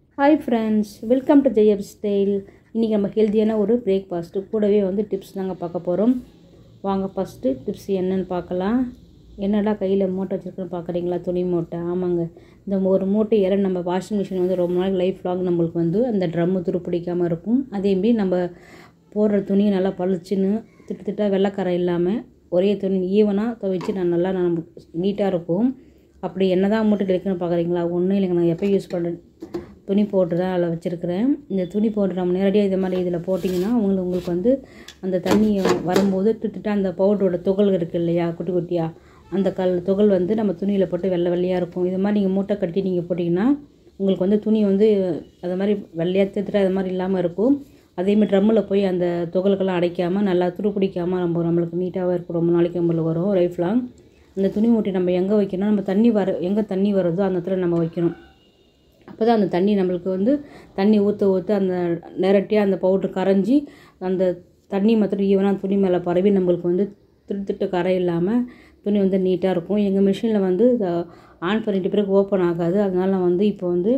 hi friends welcome to ஜெயப் style இன்றைக்கி நம்ம ஹெல்த்தியான ஒரு பிரேக்ஃபாஸ்ட்டு கூடவே வந்து டிப்ஸ் தாங்க பார்க்க போகிறோம் வாங்க ஃபஸ்ட்டு டிப்ஸ் என்னன்னு பார்க்கலாம் என்னடா கையில் மூட்டை வச்சுருக்குன்னு பார்க்குறீங்களா துணி மூட்டை ஆமாங்க இந்த ஒரு மூட்டை ஏற நம்ம வாஷிங் மிஷின் வந்து ரொம்ப நாளைக்கு லைஃப் லாங் நம்மளுக்கு வந்து அந்த ட்ரம்மு துரு பிடிக்காமல் இருக்கும் அதேமாரி நம்ம போடுற துணி நல்லா பளிச்சுன்னு திட்டு திட்டாக வெள்ளைக்கரை இல்லாமல் ஒரே துணி ஈவனாக துவைச்சு நான் நல்லா நான் நீட்டாக இருக்கும் அப்படி என்ன தான் மூட்டை கிடைக்குன்னு பார்க்குறீங்களா ஒன்றும் இல்லைங்க நான் எப்போ யூஸ் பண்ணுறேன் துணி போட்டு தான் அதில் வச்சுருக்கிறேன் இந்த துணி போட்டு நம்ம நேரடியாக இது மாதிரி இதில் போட்டிங்கன்னா உங்களுக்கு உங்களுக்கு வந்து அந்த தண்ணி வரும்போது திட்டுட்டு அந்த பவுடரோட துகள் இருக்குது இல்லையா குட்டி குட்டியாக அந்த கல் துகள் வந்து நம்ம துணியில் போட்டு வெள்ளை வெள்ளையாக இருக்கும் இது மாதிரி நீங்கள் மூட்டை கட்டி நீங்கள் போட்டிங்கன்னா உங்களுக்கு வந்து துணி வந்து அது மாதிரி வெள்ளையாக திட்டுட்டு அது மாதிரி இல்லாமல் இருக்கும் அதேமாதிரி ட்ரம்மில் போய் அந்த துகளுக்கெல்லாம் அடைக்காமல் நல்லா துரு பிடிக்காமல் நம்ம நம்மளுக்கு நீட்டாகவே இருக்கும் ரொம்ப நாளைக்கு நம்மளுக்கு வரும் லைஃப் லாங் அந்த துணி மூட்டை நம்ம எங்கே வைக்கணும் நம்ம தண்ணி வர எங்கே தண்ணி வருதோ அந்த இடத்துல நம்ம வைக்கணும் அப்போ தான் அந்த தண்ணி நம்மளுக்கு வந்து தண்ணி ஊற்ற ஊற்ற அந்த நேரட்டியாக அந்த பவுட்ரு கரைஞ்சி அந்த தண்ணி மாத்திரம் ஈவனாக துணி மேலே பரவி நம்மளுக்கு வந்து திட்டு திட்டு கரை இல்லாமல் துணி வந்து நீட்டாக இருக்கும் எங்கள் மிஷினில் வந்து இதை ஆன் பண்ணிட்டு பிறகு ஓப்பன் ஆகாது அதனால் நான் வந்து இப்போ வந்து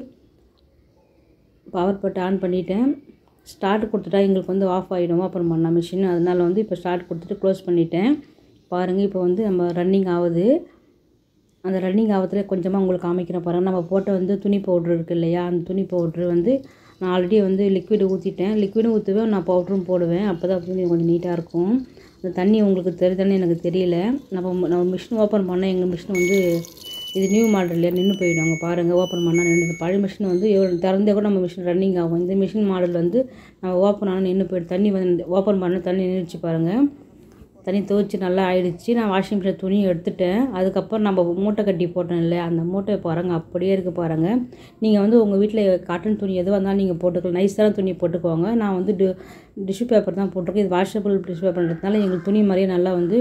பவர் பட்டு ஆன் பண்ணிட்டேன் ஸ்டார்ட் கொடுத்துட்டா எங்களுக்கு வந்து ஆஃப் ஆகிடும் ஓப்பன் பண்ணால் மிஷின் அதனால் வந்து இப்போ ஸ்டார்ட் கொடுத்துட்டு க்ளோஸ் பண்ணிட்டேன் பாருங்கள் இப்போ வந்து நம்ம ரன்னிங் ஆகுது அந்த ரன்னிங் ஆகத்துல கொஞ்சமாக உங்களுக்கு காமிக்கிறேன் பாருங்கள் நம்ம போட்ட வந்து துணி பவுட்ரு இருக்குது இல்லையா அந்த துணி பவுட்ரு வந்து நான் ஆல்ரெடி வந்து லிக்விடு ஊற்றிட்டேன் லிக்விடும் ஊற்றுவேன் நான் பவுட்ரும் போடுவேன் அப்போ தான் துணி கொஞ்சம் நீட்டாக இருக்கும் அந்த தண்ணி உங்களுக்கு தெரியுதானே எனக்கு தெரியல நம்ம நம்ம மிஷின் ஓப்பன் பண்ணால் எங்கள் மிஷின் வந்து இது நியூ மாடல் இல்லையா நின்று போயிடும் அங்கே பாருங்கள் ஓப்பன் பண்ணால் நின்று பழைய மிஷின் வந்து எவ்வளோ திறந்தே கூட நம்ம மிஷின் ரன்னிங் ஆகும் இந்த மிஷின் மாடல் வந்து நம்ம ஓப்பன் ஆனால் நின்று போயிடும் தண்ணி வந்து ஓப்பன் பண்ண தண்ணி நின்றுச்சு பாருங்கள் தண்ணி துவைச்சி நல்லா ஆயிடுச்சு நான் வாஷிங் மிஷின் துணியை எடுத்துட்டேன் அதுக்கப்புறம் நம்ம மூட்டை கட்டி போட்டோம் இல்லையா அந்த மூட்டை பாருங்கள் அப்படியே இருக்குது பாருங்கள் நீங்கள் வந்து உங்கள் வீட்டில் காட்டன் துணி எதுவாக இருந்தாலும் நீங்கள் போட்டுக்கலாம் நைஸான துணி போட்டுக்கோங்க நான் வந்து டி டிஷ்யூ பேப்பர் தான் போட்டிருக்கேன் இது வாஷபிள் டிஷ்யூ பேப்பர்ன்றதுனால எங்களுக்கு துணி மாதிரியே நல்லா வந்து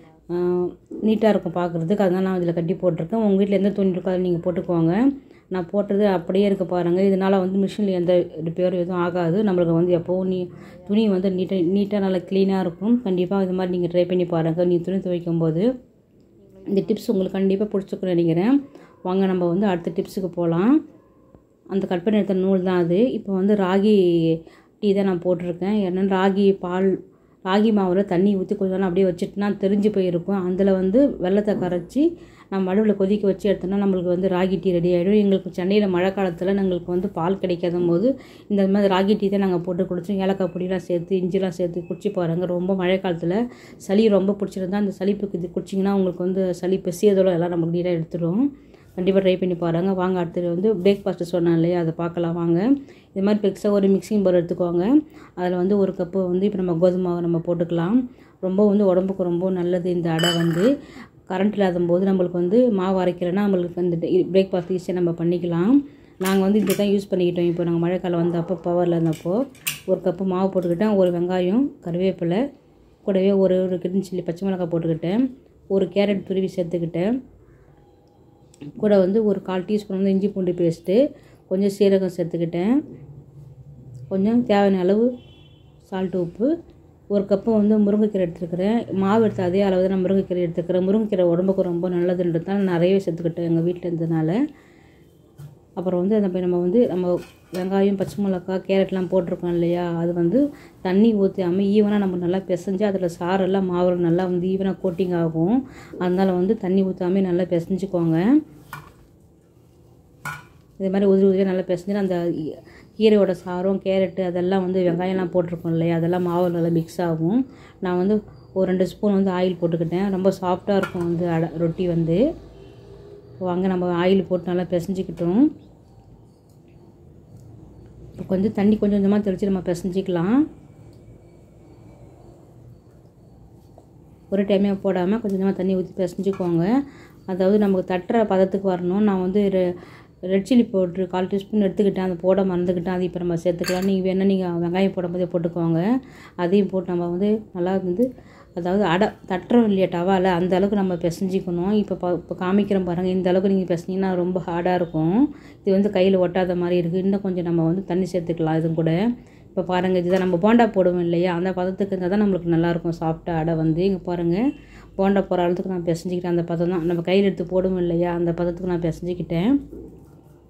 நீட்டாக இருக்கும் பார்க்குறதுக்கு அதனால் நான் இதில் கட்டி போட்டிருக்கேன் உங்கள் வீட்டில் எந்த துணி இருக்கோ அதை நீங்கள் போட்டுக்கோங்க நான் போட்டது அப்படியே இருக்க பாருங்கள் இதனால் வந்து மிஷினில் எந்த ரிப்பேரும் எதுவும் ஆகாது நம்மளுக்கு வந்து எப்போவும் நீ துணி வந்து நீட்டாக நீட்டாக நல்லா க்ளீனாக இருக்கும் கண்டிப்பாக இது மாதிரி நீங்கள் ட்ரை பண்ணி பாருங்கள் நீ துணி துவைக்கும் போது இந்த டிப்ஸ் உங்களுக்கு கண்டிப்பாக பிடிச்சிருக்குன்னு நினைக்கிறேன் வாங்க நம்ம வந்து அடுத்த டிப்ஸுக்கு போகலாம் அந்த கட் பண்ணி எடுத்த நூல் தான் அது இப்போ வந்து ராகி டீ தான் நான் போட்டிருக்கேன் ஏன்னா ராகி பால் ராகி மாவில் தண்ணி ஊற்றி கொஞ்ச நேரம் அப்படியே வச்சுட்டுனா தெரிஞ்சு போயிருக்கும் அதில் வந்து வெள்ளத்தை கரைச்சி நம்ம அடுவில் கொதிக்க வச்சு எடுத்தோம்னா நம்மளுக்கு வந்து ராகி டீ ரெடி ஆகிடும் எங்களுக்கு சென்னையில் மழை காலத்தில் எங்களுக்கு வந்து பால் கிடைக்காத போது இந்த மாதிரி ராகி டீ தான் நாங்கள் போட்டு குடித்தோம் ஏலக்காய் பொடியெலாம் சேர்த்து இஞ்சிலாம் சேர்த்து குடிச்சு பாருங்கள் ரொம்ப மழை காலத்தில் சளி ரொம்ப பிடிச்சிருந்தா அந்த சளிப்புக்கு இது குடிச்சிங்கன்னா உங்களுக்கு வந்து சளி பெசியதோட எல்லாம் நமக்கு நீட்டாக எடுத்துடும் கண்டிப்பாக ட்ரை பண்ணி பாருங்கள் வாங்க அடுத்தது வந்து பிரேக்ஃபாஸ்ட்டு சொன்னேன் இல்லையா அதை பார்க்கலாம் வாங்க இது மாதிரி பெருசாக ஒரு மிக்சிங் பவுல் எடுத்துக்கோங்க அதில் வந்து ஒரு கப்பு வந்து இப்போ நம்ம கோதுமை மாவு நம்ம போட்டுக்கலாம் ரொம்ப வந்து உடம்புக்கு ரொம்ப நல்லது இந்த அடை வந்து கரண்ட் இல்லாத போது நம்மளுக்கு வந்து மாவு அரைக்கலைன்னா நம்மளுக்கு அந்த பிரேக்ஃபாஸ்ட் ஈஸியாக நம்ம பண்ணிக்கலாம் நாங்கள் வந்து இதை தான் யூஸ் பண்ணிக்கிட்டோம் இப்போ நாங்கள் மழைக்காலம் வந்தப்போ பவரில் இருந்தப்போ ஒரு கப்பு மாவு போட்டுக்கிட்டேன் ஒரு வெங்காயம் கருவேப்பிலை கூடவே ஒரு ஒரு கிரீன் சில்லி பச்சை மிளகாய் போட்டுக்கிட்டேன் ஒரு கேரட் துருவி சேர்த்துக்கிட்டேன் கூட வந்து ஒரு கால் டீஸ்பூன் வந்து இஞ்சி பூண்டு பேஸ்ட்டு கொஞ்சம் சீரகம் சேர்த்துக்கிட்டேன் கொஞ்சம் தேவையான அளவு சால்ட்டு உப்பு ஒரு கப்பு வந்து முருங்கைக்கீரை எடுத்துருக்கிறேன் மாவு எடுத்து அதே அளவு தான் நான் முருங்கைக்கீரை எடுத்துக்கிறேன் முருங்கைக்கீரை உடம்புக்கு ரொம்ப நல்லதுன்றதுனால நிறையவே சேர்த்துக்கிட்டேன் எங்கள் வீட்டில் இருந்ததுனால அப்புறம் வந்து நம்ம நம்ம வந்து நம்ம வெங்காயம் பச்சை மிளகா கேரட்லாம் போட்டிருக்கோம் இல்லையா அது வந்து தண்ணி ஊற்றாமல் ஈவனாக நம்ம நல்லா பிசைஞ்சு அதில் சாரெல்லாம் மாவில் நல்லா வந்து ஈவனாக கோட்டிங் ஆகும் அதனால் வந்து தண்ணி ஊற்றாமல் நல்லா பிசைஞ்சுக்கோங்க இது மாதிரி உதிரி உதிரியாக நல்லா பிசைஞ்சு அந்த கீரையோட சாரம் கேரட்டு அதெல்லாம் வந்து வெங்காயம்லாம் போட்டிருக்கோம் இல்லையா அதெல்லாம் மாவு நல்லா மிக்ஸ் ஆகும் நான் வந்து ஒரு ரெண்டு ஸ்பூன் வந்து ஆயில் போட்டுக்கிட்டேன் ரொம்ப சாஃப்டாக இருக்கும் வந்து அடை ரொட்டி வந்து வாங்க நம்ம ஆயில் போட்டு நல்லா பிசைஞ்சிக்கிட்டோம் இப்போ கொஞ்சம் தண்ணி கொஞ்சம் கொஞ்சமாக தெளித்து நம்ம பிசைஞ்சிக்கலாம் ஒரு டைமே போடாமல் கொஞ்சம் கொஞ்சமாக தண்ணி ஊற்றி பிசைஞ்சிக்கோங்க அதாவது நமக்கு தட்டுற பதத்துக்கு வரணும் நான் வந்து ரெட் சில்லி பவுட்ரு கால் டீஸ்பூன் எடுத்துக்கிட்டேன் அதை போட மறந்துக்கிட்டேன் அது இப்போ நம்ம சேர்த்துக்கலாம் நீங்கள் வேணால் நீங்கள் வெங்காயம் போடும்போதே போட்டுக்கோங்க அதையும் போட்டு நம்ம வந்து நல்லா வந்து அதாவது அடை தட்டுறோம் இல்லையா டவாவில் அந்த அளவுக்கு நம்ம பிசைஞ்சிக்கணும் இப்போ ப இப்போ காமிக்கிறோம் பாருங்கள் இந்த அளவுக்கு நீங்கள் பிசைஞ்சிங்கன்னா ரொம்ப ஹார்டாக இருக்கும் இது வந்து கையில் ஒட்டாத மாதிரி இருக்குது இன்னும் கொஞ்சம் நம்ம வந்து தண்ணி சேர்த்துக்கலாம் இது கூட இப்போ பாருங்கள் இதுதான் நம்ம போண்டா போடுவோம் இல்லையா அந்த பதத்துக்கு இருந்தால் தான் நம்மளுக்கு நல்லாயிருக்கும் சாஃப்டாக அடை வந்து இங்கே பாருங்கள் போண்டா போகிற அளவுக்கு நான் பிசைஞ்சிக்கிட்டேன் அந்த பதம் தான் நம்ம கையில் எடுத்து போடுவோம் இல்லையா அந்த பதத்துக்கு நான் பிசைஞ்சிக்கிட்டேன்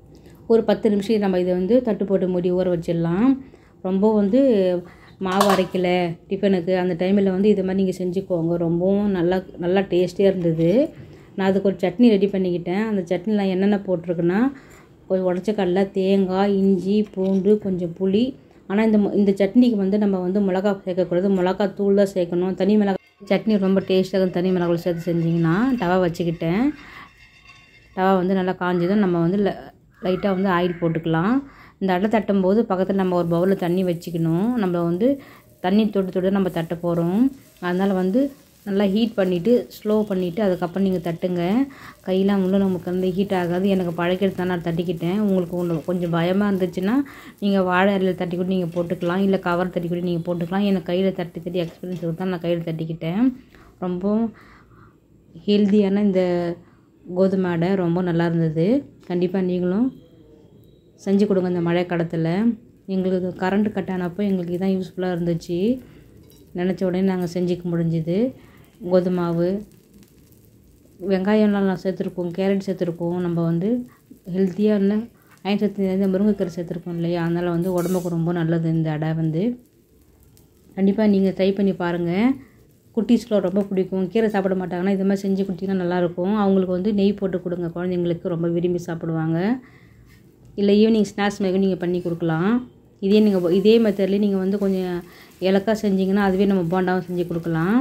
ஒரு பத்து நிமிஷம் நம்ம இதை வந்து தட்டு போட்டு மூடி ஊற வச்சிடலாம் ரொம்ப வந்து மாவு அரைக்கல டிஃபனுக்கு அந்த டைமில் வந்து இது மாதிரி நீங்கள் செஞ்சுக்கோங்க ரொம்பவும் நல்லா நல்லா டேஸ்டியாக இருந்தது நான் அதுக்கு ஒரு சட்னி ரெடி பண்ணிக்கிட்டேன் அந்த சட்னியில் என்னென்ன போட்டிருக்குன்னா கொஞ்சம் உடச்ச கடலை தேங்காய் இஞ்சி பூண்டு கொஞ்சம் புளி ஆனால் இந்த மு- இந்த சட்னிக்கு வந்து நம்ம வந்து மிளகா சேர்க்கக்கூடாது மிளகா தூள் தான் சேர்க்கணும் தனி மிளகா சட்னி ரொம்ப டேஸ்ட்டாக தனி மிளகாய் சேர்த்து செஞ்சிங்கன்னா டவா வச்சுக்கிட்டேன் டவா வந்து நல்லா காஞ்சதும் நம்ம வந்து லைட்டாக வந்து ஆயில் போட்டுக்கலாம் இந்த அடை தட்டும் போது பக்கத்தில் நம்ம ஒரு பவுலில் தண்ணி வச்சுக்கணும் நம்ம வந்து தண்ணி தொட்டு தொட்டு நம்ம தட்ட போகிறோம் அதனால் வந்து நல்லா ஹீட் பண்ணிவிட்டு ஸ்லோ பண்ணிவிட்டு அதுக்கப்புறம் நீங்கள் தட்டுங்க கையெல்லாம் உள்ள நமக்கு வந்து ஹீட் ஆகாது எனக்கு பழக்கிறது தான் நான் தட்டிக்கிட்டேன் உங்களுக்கு ஒன்று கொஞ்சம் பயமாக இருந்துச்சுன்னா நீங்கள் வாழை இலையில் தட்டி கூட நீங்கள் போட்டுக்கலாம் இல்லை கவர் தட்டி கூட நீங்கள் போட்டுக்கலாம் எனக்கு கையில் தட்டி தட்டி எக்ஸ்பீரியன்ஸ் தான் நான் கையில் தட்டிக்கிட்டேன் ரொம்பவும் ஹெல்த்தியான இந்த கோதுமை அடை ரொம்ப நல்லா இருந்தது கண்டிப்பாக நீங்களும் செஞ்சு கொடுங்க இந்த மழை காலத்தில் எங்களுக்கு கரண்ட் கட் ஆனப்போ எங்களுக்கு இதான் யூஸ்ஃபுல்லாக இருந்துச்சு நினச்ச உடனே நாங்கள் செஞ்சுக்க முடிஞ்சுது கோதுமை மாவு வெங்காயம்லாம் நான் சேர்த்துருக்கோம் கேரட் சேர்த்துருக்கோம் நம்ம வந்து ஹெல்த்தியான அயன் சத்து நிறைந்த முருங்கைக்கீரை சேர்த்துருக்கோம் இல்லையா அதனால் வந்து உடம்புக்கு ரொம்ப நல்லது இந்த அடை வந்து கண்டிப்பாக நீங்கள் ட்ரை பண்ணி பாருங்கள் குட்டீஸ்க்குலாம் ரொம்ப பிடிக்கும் கீரை சாப்பிட மாட்டாங்கன்னா இது மாதிரி செஞ்சு கொடுத்தீங்கன்னா நல்லாயிருக்கும் அவங்களுக்கு வந்து நெய் போட்டு கொடுங்க குழந்தைங்களுக்கு ரொம்ப விரும்பி சாப்பிடுவாங்க இல்லை ஈவினிங் ஸ்நாக்ஸ் மாதிரி நீங்கள் பண்ணி கொடுக்கலாம் இதே நீங்கள் இதே மெத்தட்லேயே நீங்கள் வந்து கொஞ்சம் இலக்கா செஞ்சீங்கன்னா அதுவே நம்ம போண்டாவும் செஞ்சு கொடுக்கலாம்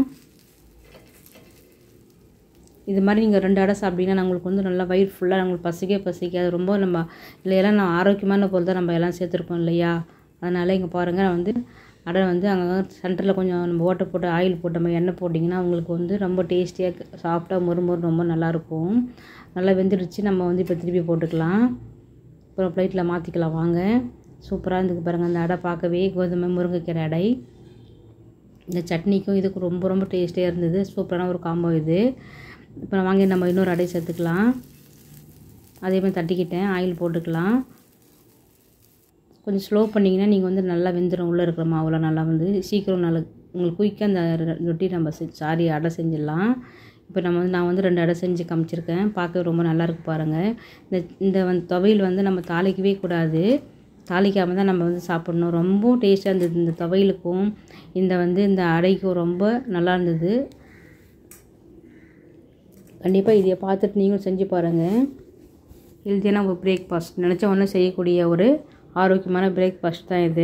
இது மாதிரி நீங்கள் ரெண்டு அடை சாப்பிட்டீங்கன்னா நம்மளுக்கு வந்து நல்லா வயிறு ஃபுல்லாக நம்மளுக்கு பசிக்கே பசிக்காது ரொம்ப நம்ம இல்லை எல்லாம் நான் ஆரோக்கியமான பொருள் தான் நம்ம எல்லாம் சேர்த்துருக்கோம் இல்லையா அதனால் இங்கே பாருங்கள் நான் வந்து அடை வந்து அங்கே சென்டரில் கொஞ்சம் நம்ம ஓட்டை போட்டு ஆயில் போட்ட மாதிரி எண்ணெய் போட்டிங்கன்னா உங்களுக்கு வந்து ரொம்ப டேஸ்டியாக சாஃப்டாக மொறு மொறு ரொம்ப நல்லாயிருக்கும் நல்லா வெந்துடுச்சு நம்ம வந்து இப்போ திருப்பி போட்டுக்கலாம் அப்புறம் ப்ளேட்டில் மாற்றிக்கலாம் வாங்க சூப்பராக இருந்துக்கு பாருங்கள் அந்த அடை பார்க்கவே கோதுமை முருங்கைக்கீரை அடை இந்த சட்னிக்கும் இதுக்கு ரொம்ப ரொம்ப டேஸ்டியாக இருந்தது சூப்பரான ஒரு காம்போ இது இப்போ வாங்கி நம்ம இன்னொரு அடை சேர்த்துக்கலாம் அதே மாதிரி தட்டிக்கிட்டேன் ஆயில் போட்டுக்கலாம் கொஞ்சம் ஸ்லோ பண்ணிங்கன்னா நீங்கள் வந்து நல்லா வெந்துடும் உள்ளே இருக்கிற மாவுலாம் நல்லா வந்து சீக்கிரம் நல்லா உங்களுக்கு குயிக்காக அந்த ர- ரொட்டி நம்ம செ சாரி அடை செஞ்சிடலாம் இப்போ நம்ம வந்து நான் வந்து ரெண்டு அடை செஞ்சு காமிச்சிருக்கேன் பார்க்க ரொம்ப நல்லா இருக்கு பாருங்கள் இந்த இந்த வந்து துவையல் வந்து நம்ம தாளிக்கவே கூடாது தாளிக்காமல் தான் நம்ம வந்து சாப்பிடணும் ரொம்ப டேஸ்ட்டாக இருந்தது இந்த துவையலுக்கும் இந்த வந்து இந்த அடைக்கும் ரொம்ப நல்லா இருந்தது கண்டிப்பாக இதை பார்த்துட்டு நீங்களும் செஞ்சு பாருங்கள் ஹெல்த்தியான ஒரு பிரேக்ஃபாஸ்ட் நினச்ச உடனே செய்யக்கூடிய ஒரு ஆரோக்கியமான பிரேக்ஃபாஸ்ட் தான் இது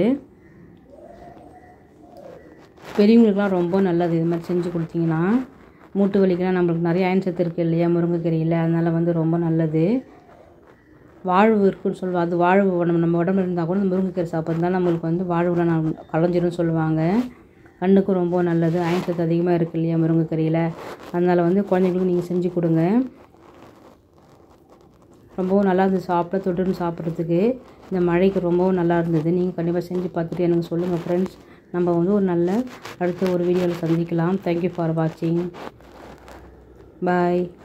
பெரியவங்களுக்குலாம் ரொம்ப நல்லது இது மாதிரி செஞ்சு கொடுத்தீங்கன்னா மூட்டு வலிக்கெலாம் நம்மளுக்கு நிறைய அயன் சத்து இருக்குது இல்லையா முருங்கைக்கீரையில் அதனால் வந்து ரொம்ப நல்லது வாழ்வு இருக்குன்னு சொல்லுவாங்க அது வாழ்வு நம்ம நம்ம உடம்புல இருந்தால் கூட இந்த முருங்கைக்கீரை சாப்பிட்றதுனால நம்மளுக்கு வந்து வாழ்வுலாம் நம்ம களைஞ்சிரும் சொல்லுவாங்க கண்ணுக்கும் ரொம்ப நல்லது அயன் சத்து அதிகமாக இருக்குது இல்லையா முருங்கைக்கீரையில் அதனால் வந்து குழந்தைங்களுக்கு நீங்கள் செஞ்சு கொடுங்க ரொம்பவும் நல்லா இருந்தது சாப்பிட தொட்டுன்னு சாப்பிட்றதுக்கு இந்த மழைக்கு ரொம்பவும் நல்லா இருந்தது நீங்கள் கண்டிப்பாக செஞ்சு பார்த்துட்டு எனக்கு சொல்லுங்கள் ஃப்ரெண்ட்ஸ் நம்ம வந்து ஒரு நல்ல அடுத்த ஒரு வீடியோவில் சந்திக்கலாம் தேங்க்யூ ஃபார் வாட்சிங் பாய்